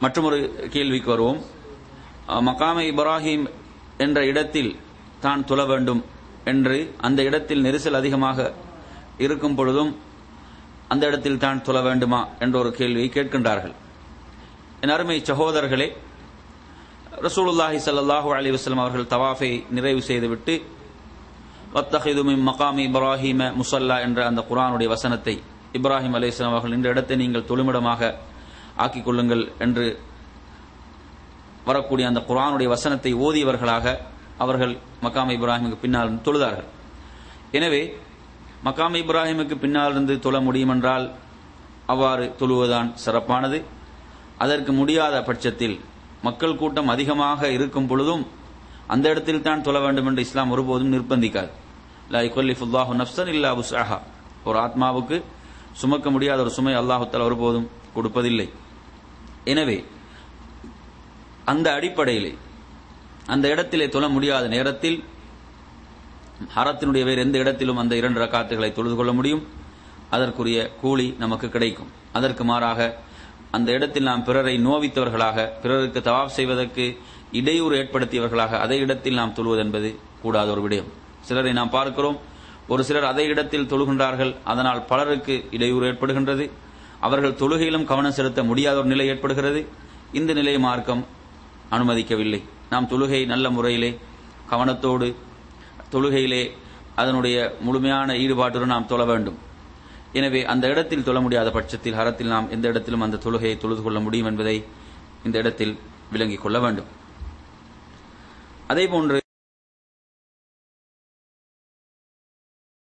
மற்றொரு கேள்விக்கு வருவோம் அஹ், மகாமே இப்ராஹிம் என்ற இடத்தில் தான் தொழ வேண்டும் என்று அந்த இடத்தில் நெரிசல் அதிகமாக இருக்கும் பொழுதும் அந்த இடத்தில் தான் தொழ வேண்டுமா என்ற ஒரு கேள்வியை கேட்கின்றார்கள் என் அருமை சகோதரர்களே ரசூலுல்லாஹி ஸல்லல்லாஹு அலைஹி வஸல்லம் அவர்கள் தவாஃபை நிறைவு செய்துவிட்டு வத்தஹிது மின் மகாமி இப்ராஹிம முசல்லா என்ற அந்த குர்ஆனுடைய வசனத்தை இப்ராஹிம் அலைஹிஸ்ஸலாம் அவர்கள் இந்த இடத்தை நீங்கள் தொழுமிடமாக ஆக்கிக் கொள்ளுங்கள் என்று வரக்கூடிய அந்த குர்ஆனுடைய வசனத்தை ஓதியவர்களாக அவர்கள் மக்காம் இப்ராஹிமுக்கு பின்னால் இருந்து தொழுதார்கள் எனவே மக்காம் இப்ராஹிமுக்கு பின்னால் இருந்து தொழ முடியுமென்றால் அவ்வாறு தொழுவதுதான் சிறப்பானது அதற்கு முடியாத பட்சத்தில் மக்கள் கூட்டம் அதிகமாக இருக்கும் பொழுதும் அந்த இடத்தில் தான் தொழ வேண்டும் என்று இஸ்லாம் ஒருபோதும் நிர்பந்திக்காது லா யுகல்லிஃபுல்லாஹு நஃப்ஸன் இல்லா வுஸ்அஹா ஒரு ஆத்மாவுக்கு சுமக்க முடியாத ஒரு சுமை அல்லாஹு தஆலா ஒருபோதும் கொடுப்பதில்லை எனவே அந்த அடிப்படையிலே அந்த இடத்திலே தொழ முடியாத நேரத்தில் ஹரத்தினுடைய வேறு எந்த இடத்திலும் அந்த இரண்டு ரக்காத்துகளை தொழுது கொள்ள முடியும் அதற்குரிய கூலி நமக்கு கிடைக்கும் அதற்கு மாறாக அந்த இடத்தில் நாம் பிறரை நோவித்தவர்களாக பிறருக்கு தவாப் செய்வதற்கு இடையூறு ஏற்படுத்தியவர்களாக அதே இடத்தில் நாம் தொழுவது என்பது கூடாத ஒரு விடயம் சிலரை நாம் பார்க்கிறோம் ஒரு சிலர் அதே இடத்தில் தொழுகின்றார்கள் அதனால் பலருக்கு இடையூறு ஏற்படுகின்றது அவர்கள் தொழுகையிலும் கவனம் செலுத்த முடியாத ஒரு நிலை ஏற்படுகிறது இந்த நிலையை மார்க்கம் அனுமதிக்கவில்லை நாம் தொழுகை நல்ல முறையிலே கவனத்தோடு தொழுகையிலே அதனுடைய முழுமையான ஈடுபாட்டுடன் நாம் தொழ வேண்டும் எனவே அந்த இடத்தில் தொழ முடியாத பட்சத்தில் ஹரத்தில் நாம் எந்த இடத்திலும் அந்த தொழுகையை தொழுது கொள்ள முடியும் என்பதை இந்த இடத்தில் விளங்கிக் கொள்ள வேண்டும் அதேபோன்று